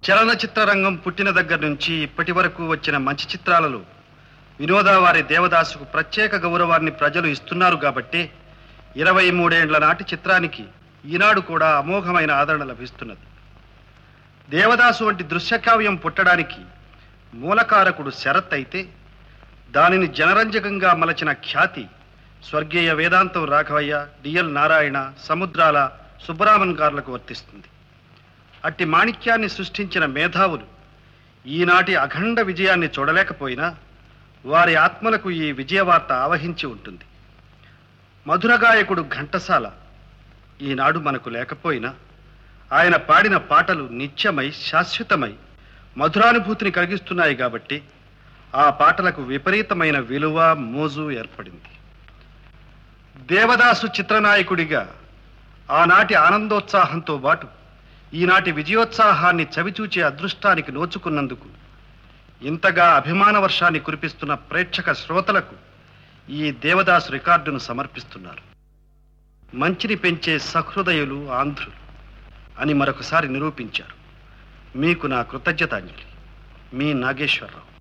చలనచిత్ర రంగం పుట్టిన దగ్గర నుంచి ఇప్పటి వరకు వచ్చిన మంచి చిత్రాలలో వినోదావారి దేవదాసుకు ప్రత్యేక గౌరవాన్ని ప్రజలు ఇస్తున్నారు కాబట్టి ఇరవై మూడేండ్ల నాటి చిత్రానికి ఈనాడు కూడా అమోఘమైన ఆదరణ లభిస్తున్నది దేవదాసు వంటి దృశ్యకావ్యం పుట్టడానికి మూలకారకుడు శరత్ అయితే దానిని జనరంజకంగా మలచిన ఖ్యాతి స్వర్గీయ వేదాంతం రాఘవయ్య డిఎల్ నారాయణ సముద్రాల సుబ్బరామన్ గారులకు వర్తిస్తుంది అట్టి మాణిక్యాన్ని సృష్టించిన మేధావులు ఈనాటి అఖండ విజయాన్ని చూడలేకపోయినా వారి ఆత్మలకు ఈ విజయవార్త ఆవహించి ఉంటుంది మధురగాయకుడు ఘంటసాల ఈనాడు మనకు లేకపోయినా ఆయన పాడిన పాటలు నిత్యమై శాశ్వతమై మధురానుభూతిని కలిగిస్తున్నాయి కాబట్టి ఆ పాటలకు విపరీతమైన విలువ మోజు ఏర్పడింది దేవదాసు చిత్రనాయకుడిగా ఆనాటి ఆనందోత్సాహంతో పాటు ఈనాటి విజయోత్సాహాన్ని చవిచూచే అదృష్టానికి నోచుకున్నందుకు ఇంతగా అభిమాన వర్షాన్ని కురిపిస్తున్న ప్రేక్షక శ్రోతలకు ఈ దేవదాసు రికార్డును సమర్పిస్తున్నారు మంచిని పెంచే సహృదయులు ఆంధ్రులు అని మరొకసారి నిరూపించారు మీకు నా కృతజ్ఞతాంజలి మీ నాగేశ్వరరావు